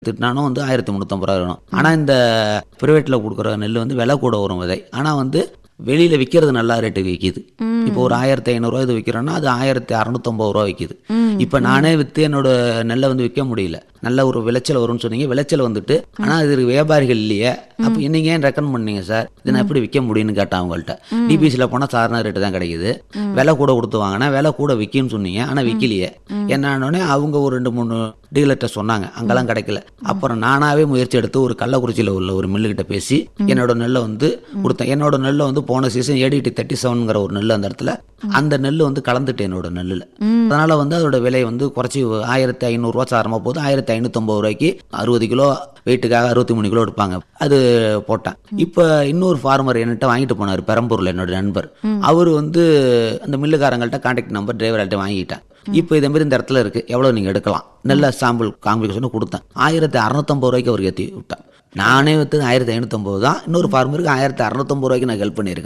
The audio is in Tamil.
திட்டினாலும் வந்து ஆயிரத்தி முந்நூற்றம்பது ரூபா வேணும் ஆனால் இந்த ப்ரைவேட்டில் கொடுக்குற நெல் வந்து விலை கூட வரும் விதை ஆனால் வந்து வெளியில் விற்கிறது நல்லா ரேட்டுக்கு விற்கிது இப்போ ஒரு ஆயிரத்தி ஐநூறுரூவா இது விற்கிறோன்னா அது ஆயிரத்தி அறநூற்றம்பது ரூபா விற்கிது இப்போ நானே விற்று என்னோட நெல்லை வந்து விற்க முடியல நல்ல ஒரு விளைச்சல் வரும்னு சொன்னீங்க விளைச்சல் வந்துட்டு ஆனால் இது வியாபாரிகள் இல்லையே அப்போ இன்னைக்கு ஏன் ரெக்கமெண்ட் பண்ணீங்க சார் இது நான் எப்படி விற்க முடியும்னு கேட்டேன் அவங்கள்ட்ட டிபிசியில் போனால் சாதாரண ரேட்டு தான் கிடைக்குது விலை கூட கொடுத்து வாங்கினா விலை கூட விற்கும்னு சொன்னீங்க ஆனால் விற்கலையே என்னன்னொடனே அவங்க ஒரு ரெண்டு மூணு டீலர்கிட்ட சொன்னாங்க அங்கெல்லாம் கிடைக்கல அப்புறம் நானாவே முயற்சி எடுத்து ஒரு கள்ளக்குறிச்சியில் உள்ள ஒரு மில்லுகிட்ட பேசி என்னோட நெல்லை வந்து கொடுத்தேன் என்னோட நெல்லை வந்து போன சீசன் ஏடிடி தேர்ட்டி செவனுங்கிற ஒரு நெல் அந்த இடத்துல அந்த நெல் வந்து கலந்துட்டு என்னோட நெல்லில் அதனால வந்து அதோட விலை வந்து குறைச்சி ஆயிரத்தி ஐநூறுரூவா சாரமாக போகுது ஆயிரத்தி ஐநூற்றம்பது ரூபாய்க்கு அறுபது கிலோ வெயிட்டுக்காக அறுபத்தி மூணு கிலோ எடுப்பாங்க அது போட்டேன் இப்போ இன்னொரு ஃபார்மர் என்கிட்ட வாங்கிட்டு போனார் பெரம்பூரில் என்னோட நண்பர் அவர் வந்து அந்த மில்லுக்காரங்கள்ட்ட கான்டாக்ட் நம்பர் டிரைவர்கிட்ட வாங்கிட்டேன் இப்போ இதே மாதிரி இந்த இடத்துல இருக்குது எவ்வளோ நீங்கள் எடுக்கலாம் நல்ல சாம்பிள் காம்பிகேஷன் கொடுத்தேன் ஆயிரத்தி அறநூத்தம்பது ரூபாய்க்கு அவர் ஏற்றி விட்டேன் நானே வந்து ஆயிரத்தி ஐநூற்றம்பது தான் இன்னொரு ஃபார்மருக்கு ஆயிரத்தி அறநூத்தம்பது ரூபாய்க்கு நான் ஹெல்ப் பண்ணியிருக்கேன்